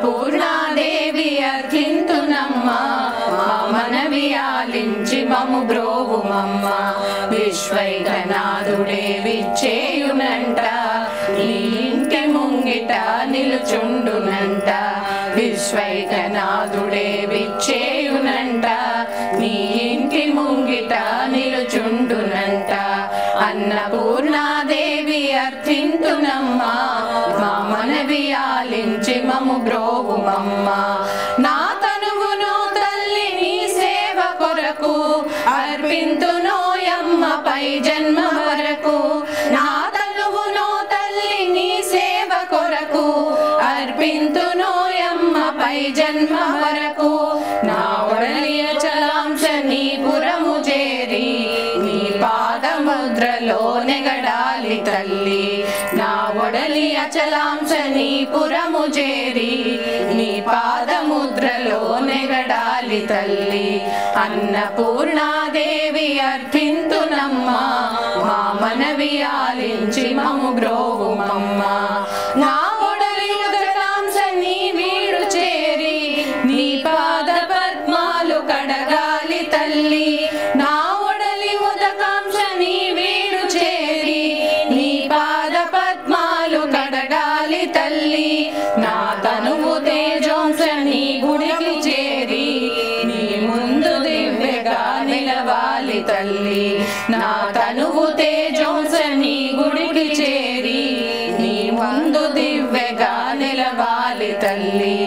అన్నపూర్ణాదేవి అర్ధింతునమ్మ మా మనవి ఆలించి మము బ్రోవుమమ్మ విశ్వైకనాథుడే విచ్చేయునంట నీ ఇంటి ముంగిట నిలుచుండునంట విశ్వైకనాథుడే విచ్చేయునంట నీ ఇంటి ముంగిట నిలుచుండునంట అన్నపూర్ణాదేవి అర్థింతునమ్మ మా మనవి ఆలించి మము బ్రోవుమమ్మ నా తనువును తల్లి నీ సేవ కొరకు అర్పింతునోయమ్మ పై జన్మ వరకు నా తనువును తల్లి నీ సేవ కొరకు అర్పింతునోయమ్మ పై జన్మ వరకు నా ఒడలియ చలాంశ నీ పురము చేరి నీ పాదముద్రలో నెగడాలి తల్లి నా ఒడలి అచలాంశ నీ పురము చేరి నీ పాదముద్రలో నెగడాలి తల్లి అన్నపూర్ణాదేవి అర్థింతునమ్మ మా మనవి ఆలించి మము బ్రోవుమమ్మ నా ఒడలి ఉదకాంశ నీ వీడు చేరి నీ పాద పద్మాలు కడగాలి తల్లి నా ఒడలి ఉదకాంశ నీ వీడు చేరి నీ పాద పద్మాలు కడగాలి తల్లి నా తనువు తేజోంశ నీ గుడికి చేరి నీ ముందు దివ్యగా నిలవాలి తల్లి నా తనువు తేజోంశ నీ గుడికి చేరి నీ ముందు దివ్యగా నిలవాలి తల్లి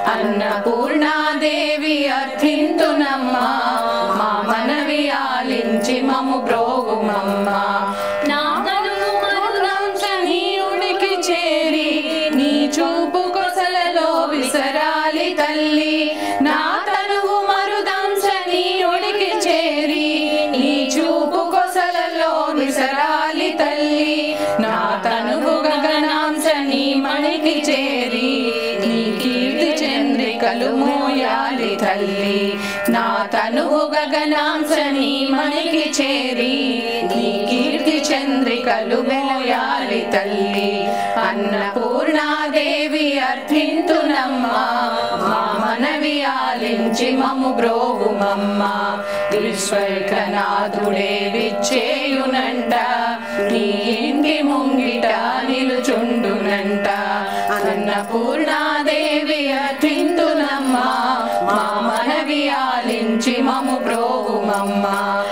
అన్నపూర్ణాదేవి అర్థింతునమ్మ మా మనవి ఆలించి మము బ్రోగుమమ్మ నా తనువు మరుదంశ నీ ఉనికి చేరి నీ చూపు కొసలలో విసరాలి తల్లి నా తనువు మరుదంశ నీ ఉనికి చేరి నీ చూపు కొసలలో విసరాలి తల్లి నా తనువు గగనాంశ నీ మణికి చేరి నీ కీర్తి చంద్రికలు మోయాలి తల్లి నా తనువు గగనాంశ నీ మణికి చేరి నీ కీర్తి చంద్రికలు మోయాలి తల్లి అన్నపూర్ణాదేవి అర్థింతునమ్మ మా మనవి ఆలించి మము బ్రోవుమమ్మ విశ్వైకనాథుడే విచ్చేయునంట నీ ఇంటి ముంగిట నిలుచుండునంట అన్నపూర్ణాదేవి అర్థింతునమ్మ మా మనవి ఆలించి మము బ్రోవుమమ్మ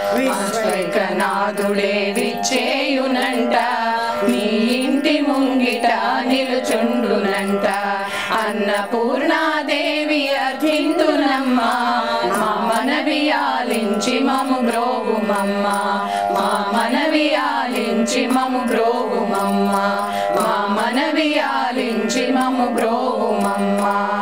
విశ్వైకనాథుడే విచ్చేయునంట నీ ఇంటి ముంగిట నిలుచుండునంట అన్నపూర్ణాదేవి అర్థింతునమ్మ మా మనవి ఆలించి మము బ్రోవుమమ్మ మా మనవి ఆలించి మము బ్రోవుమమ్మ మా మనవి ఆలించి మము బ్రోవుమమ్మ